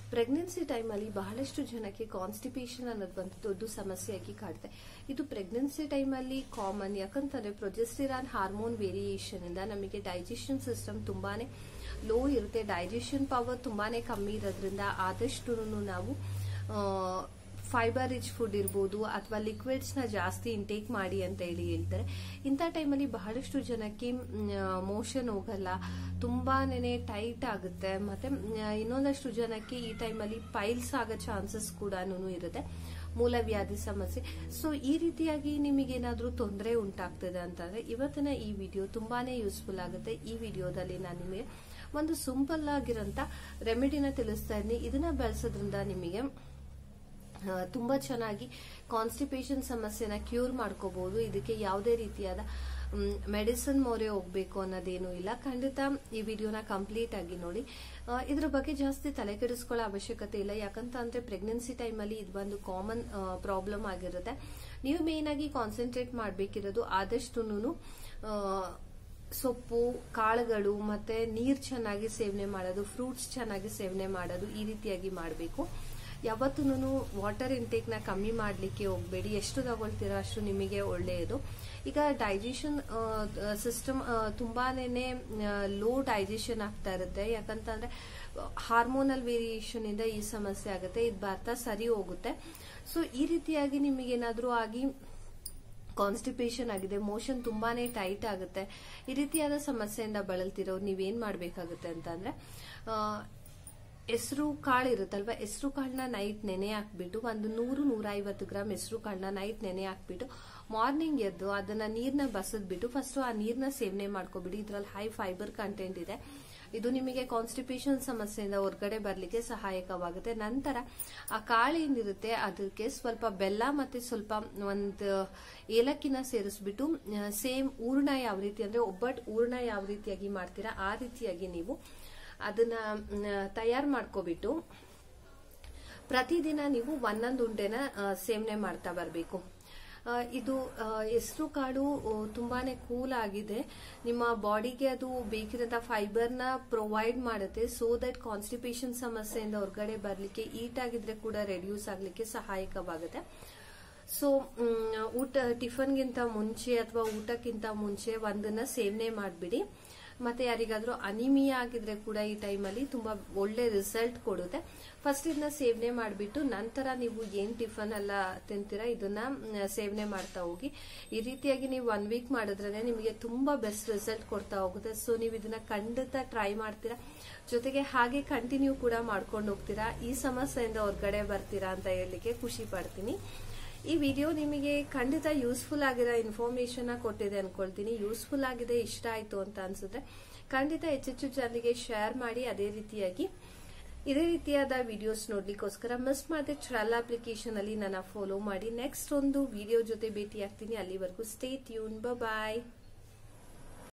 pregnancy ಟೈಮಲ್ಲಿ ಬಹಳಷ್ಟು ಜನಕ್ಕೆ ಕಾನ್ಸ್ಟಿಪೇಷನ್ ಅನ್ನೋದು ಒಂದು ದೊಡ್ಡ ಸಮಸ್ಯೆಯಾಗಿ ಕಾಡುತ್ತೆ ಇದು ಪ್ರೆಗ್ನೆನ್ಸಿ ಟೈಮಲ್ಲಿ ಕಾಮನ್ ಯಾಕಂತಂದ್ರೆ ಪ್ರೊಜೆಸ್ಟಿರಾನ್ ಹಾರ್ಮೋನ್ ವೇರಿಯೇಷನ್ ಇಂದ ನಮಗೆ ಡೈಜೆಷನ್ ಸಿಸ್ಟಮ್ ತುಂಬಾನೇ ಲೋ ಇರುತ್ತೆ ಡೈಜೆಷನ್ ಪವರ್ ತುಂಬಾನೇ ಕಮ್ಮಿ ಇರೋದ್ರಿಂದ ಆದಷ್ಟು ನಾವು ಫೈಬರ್ ರಿಚ್ ಫುಡ್ ಇರ್ಬೋದು ಅಥವಾ ಲಿಕ್ವಿಡ್ಸ್ ನ ಜಾಸ್ತಿ ಇಂಟೇಕ್ ಮಾಡಿ ಅಂತ ಹೇಳಿ ಹೇಳ್ತಾರೆ ಇಂಥ ಟೈಮಲ್ಲಿ ಬಹಳಷ್ಟು ಜನಕ್ಕೆ ಮೋಷನ್ ಹೋಗಲ್ಲ ತುಂಬಾನೇ ಟೈಟ್ ಆಗುತ್ತೆ ಮತ್ತೆ ಮ್, ಇನ್ನೊಂದಷ್ಟು ಜನಕ್ಕೆ ಈ ಟೈಮಲ್ಲಿ ಪೈಲ್ಸ್ ಆಗೋ ಚಾನ್ಸಸ್ ಕೂಡ ಇರುತ್ತೆ ಮೂಲವ್ಯಾಧಿ ಸಮಸ್ಯೆ ಸೊ ಈ ರೀತಿಯಾಗಿ ನಿಮಗೇನಾದ್ರೂ ತೊಂದರೆ ಉಂಟಾಗ್ತದೆ ಅಂತಂದ್ರೆ ಇವತ್ತಿನ ಈ ವಿಡಿಯೋ ತುಂಬಾನೇ ಯೂಸ್ಫುಲ್ ಆಗುತ್ತೆ ಈ ವಿಡಿಯೋದಲ್ಲಿ ನಾನು ನಿಮಗೆ ಒಂದು ಸಿಂಪಲ್ ಆಗಿರೋಂಥ ರೆಮಿಡಿನ ತಿಳಿಸ್ತಾ ಇದ್ದೀನಿ ಇದನ್ನ ಬಳಸೋದ್ರಿಂದ ನಿಮಗೆ ಆ, ತುಂಬಾ ಚೆನ್ನಾಗಿ ಕಾನ್ಸ್ಟಿಪೇಷನ್ ಸಮಸ್ಯೆನ ಕ್ಯೂರ್ ಮಾಡ್ಕೋಬಹುದು ಇದಕ್ಕೆ ಯಾವುದೇ ರೀತಿಯಾದ ಮೆಡಿಸಿನ್ ಮೊರೆ ಹೋಗ್ಬೇಕು ಅನ್ನೋದೇನು ಇಲ್ಲ ಖಂಡಿತ ಈ ವಿಡಿಯೋನ ಕಂಪ್ಲೀಟ್ ಆಗಿ ನೋಡಿ ಆ, ಇದ್ರ ಬಗ್ಗೆ ಜಾಸ್ತಿ ತಲೆ ಕೆಡಿಸ್ಕೊಳ್ಳೋ ಅವಶ್ಯಕತೆ ಇಲ್ಲ ಯಾಕಂತ ಅಂದ್ರೆ ಪ್ರೆಗ್ನೆನ್ಸಿ ಟೈಮಲ್ಲಿ ಇದು ಒಂದು ಕಾಮನ್ ಪ್ರಾಬ್ಲಮ್ ಆಗಿರುತ್ತೆ ನೀವು ಮೇನ್ ಆಗಿ ಕಾನ್ಸಂಟ್ರೇಟ್ ಮಾಡಬೇಕಿರೋದು ಆದಷ್ಟು ಸೊಪ್ಪು ಕಾಳುಗಳು ಮತ್ತೆ ನೀರ್ ಚೆನ್ನಾಗಿ ಸೇವನೆ ಮಾಡೋದು ಫ್ರೂಟ್ಸ್ ಚೆನ್ನಾಗಿ ಸೇವನೆ ಮಾಡೋದು ಈ ರೀತಿಯಾಗಿ ಮಾಡಬೇಕು ಯಾವತ್ತೂ ವಾಟರ್ ಇಂಟೇಕ್ ನ ಕಮ್ಮಿ ಮಾಡಲಿಕ್ಕೆ ಹೋಗಬೇಡಿ ಎಷ್ಟು ತಗೊಳ್ತೀರೋ ಅಷ್ಟು ನಿಮಗೆ ಒಳ್ಳೆಯದು ಈಗ ಡೈಜೆಷನ್ ಸಿಸ್ಟಮ್ ತುಂಬಾನೇ ಲೋ ಡೈಜೆಷನ್ ಆಗ್ತಾ ಇರುತ್ತೆ ಯಾಕಂತಂದ್ರೆ ಹಾರ್ಮೋನಲ್ ವೇರಿಯೇಷನ್ ಇಂದ ಈ ಸಮಸ್ಯೆ ಆಗುತ್ತೆ ಇದು ಬರ್ತಾ ಸರಿ ಹೋಗುತ್ತೆ ಸೊ ಈ ರೀತಿಯಾಗಿ ನಿಮಗೇನಾದ್ರೂ ಆಗಿ ಕಾನ್ಸ್ಟಿಪೇಷನ್ ಆಗಿದೆ ಮೋಷನ್ ತುಂಬಾನೇ ಟೈಟ್ ಆಗುತ್ತೆ ಈ ರೀತಿಯಾದ ಸಮಸ್ಯೆಯಿಂದ ಬಳಲ್ತಿರೋರು ನೀವೇನ್ ಮಾಡ್ಬೇಕಾಗುತ್ತೆ ಅಂತಂದ್ರೆ ಹೆಸರು ಕಾಳು ಇರುತ್ತಲ್ವಾ ಹೆಸರು ಕಾಳನ್ನ ನೈಟ್ ನೆನೆ ಹಾಕ್ಬಿಟ್ಟು ಒಂದು ನೂರು ನೂರ ಐವತ್ತು ಗ್ರಾಮ್ ಹೆಸರು ಕಾಳನ್ನ ನೈಟ್ ನೆನೆ ಹಾಕ್ಬಿಟ್ಟು ಮಾರ್ನಿಂಗ್ ಎದ್ದು ಅದನ್ನ ನೀರ್ನ ಬಸದ್ಬಿಟ್ಟು ಫಸ್ಟ್ ಆ ನೀರ್ನ ಸೇವನೆ ಮಾಡ್ಕೊಬಿಡಿ ಇದ್ರಲ್ಲಿ ಹೈ ಫೈಬರ್ ಕಂಟೆಂಟ್ ಇದೆ ಇದು ನಿಮಗೆ ಕಾನ್ಸ್ಟಿಪೇಷನ್ ಸಮಸ್ಯೆಯಿಂದ ಹೊರಗಡೆ ಬರ್ಲಿಕ್ಕೆ ಸಹಾಯಕವಾಗುತ್ತೆ ನಂತರ ಆ ಕಾಳು ಏನಿರುತ್ತೆ ಅದಕ್ಕೆ ಸ್ವಲ್ಪ ಬೆಲ್ಲ ಮತ್ತೆ ಸ್ವಲ್ಪ ಒಂದು ಏಲಕ್ಕಿನ ಸೇರಿಸ್ಬಿಟ್ಟು ಸೇಮ್ ಹೂರ್ಣ ಯಾವ ರೀತಿ ಅಂದ್ರೆ ಒಬ್ಬಟ್ಟು ಹೂರ್ಣ ಯಾವ ರೀತಿಯಾಗಿ ಮಾಡ್ತೀರಾ ಆ ರೀತಿಯಾಗಿ ನೀವು ಅದನ್ನ ತಯಾರು ಮಾಡ್ಕೋಬಿಟ್ಟು ಪ್ರತಿದಿನ ನೀವು ಒಂದೊಂದು ಉಂಡೆನ ಆ, ಸೇವನೆ ಮಾಡ್ತಾ ಬರಬೇಕು ಇದು ಹೆಸರು ಕಾಳು ಆ, ತುಂಬಾನೇ ಕೂಲ್ ಆಗಿದೆ ನಿಮ್ಮ ಬಾಡಿಗೆ ಅದು ಬೇಕಿರೋಂಥ ಫೈಬರ್ನ ಪ್ರೊವೈಡ್ ಮಾಡುತ್ತೆ ಸೊ ದಟ್ ಕಾನ್ಸ್ಟಿಪೇಷನ್ ಸಮಸ್ಯೆಯಿಂದ ಹೊರಗಡೆ ಬರಲಿಕ್ಕೆ ಈಟ್ ಆಗಿದ್ರೆ ಕೂಡ ರೆಡ್ಯೂಸ್ ಆಗಲಿಕ್ಕೆ ಸಹಾಯಕವಾಗುತ್ತೆ ಸೊ ಊಟ ಟಿಫನ್ಗಿಂತ ಮುಂಚೆ ಅಥವಾ ಊಟಕ್ಕಿಂತ ಮುಂಚೆ ಒಂದನ್ನ ಸೇವನೆ ಮಾಡಿಬಿಡಿ ಮತ್ತೆ ಯಾರಿಗಾದ್ರೂ ಅನಿಮಿಯಾ ಆಗಿದ್ರೆ ಕೂಡ ಈ ಟೈಮಲ್ಲಿ ತುಂಬಾ ಒಳ್ಳೆ ರಿಸಲ್ಟ್ ಕೊಡುತ್ತೆ ಫಸ್ಟ್ ಇದನ್ನ ಸೇವನೆ ಮಾಡಿಬಿಟ್ಟು ನಂತರ ನೀವು ಏನ್ ಟಿಫನ್ ಎಲ್ಲ ತಿಂತೀರಾ ಇದನ್ನ ಮ್, ಸೇವನೆ ಮಾಡ್ತಾ ಹೋಗಿ ಈ ರೀತಿಯಾಗಿ ನೀವು ಒನ್ ವೀಕ್ ಮಾಡಿದ್ರೆ ನಿಮಗೆ ತುಂಬಾ ಬೆಸ್ಟ್ ರಿಸಲ್ಟ್ ಕೊಡ್ತಾ ಹೋಗುತ್ತೆ ಸೊ ನೀವು ಇದನ್ನ ಖಂಡಿತ ಟ್ರೈ ಮಾಡ್ತೀರಾ ಜೊತೆಗೆ ಹಾಗೆ ಕಂಟಿನ್ಯೂ ಕೂಡ ಮಾಡ್ಕೊಂಡು ಹೋಗ್ತೀರಾ ಈ ಸಮಸ್ಯೆಯಿಂದ ಹೊರಗಡೆ ಬರ್ತೀರಾ ಅಂತ ಹೇಳಲಿಕ್ಕೆ ಖುಷಿ ಪಡ್ತೀನಿ ಈ ವಿಡಿಯೋ ನಿಮಗೆ ಖಂಡಿತ ಯೂಸ್ಫುಲ್ ಆಗಿರೋ ಇನ್ಫಾರ್ಮೇಶನ್ ಕೊಟ್ಟಿದೆ ಅನ್ಕೊಳ್ತೀನಿ ಯೂಸ್ಫುಲ್ ಆಗಿದೆ ಇಷ್ಟ ಆಯ್ತು ಅಂತ ಅನ್ಸುತ್ತೆ ಖಂಡಿತ ಹೆಚ್ಚೆಚ್ಚು ಜನರಿಗೆ ಶೇರ್ ಮಾಡಿ ಅದೇ ರೀತಿಯಾಗಿ ಇದೇ ರೀತಿಯಾದ ವಿಡಿಯೋಸ್ ನೋಡ್ಲಿಕ್ಕೋಸ್ಕರ ಮಿಸ್ ಮಾಡದೆ ಟ್ರಲ್ ಅಪ್ಲಿಕೇಶನ್ ಅಲ್ಲಿ ನನ್ನ ಫಾಲೋ ಮಾಡಿ ನೆಕ್ಸ್ಟ್ ಒಂದು ವಿಡಿಯೋ ಜೊತೆ ಭೇಟಿ ಆಗ್ತೀನಿ ಅಲ್ಲಿವರೆಗೂ ಸ್ಟೇ ಟ್ಯೂನ್ ಬಾಯ್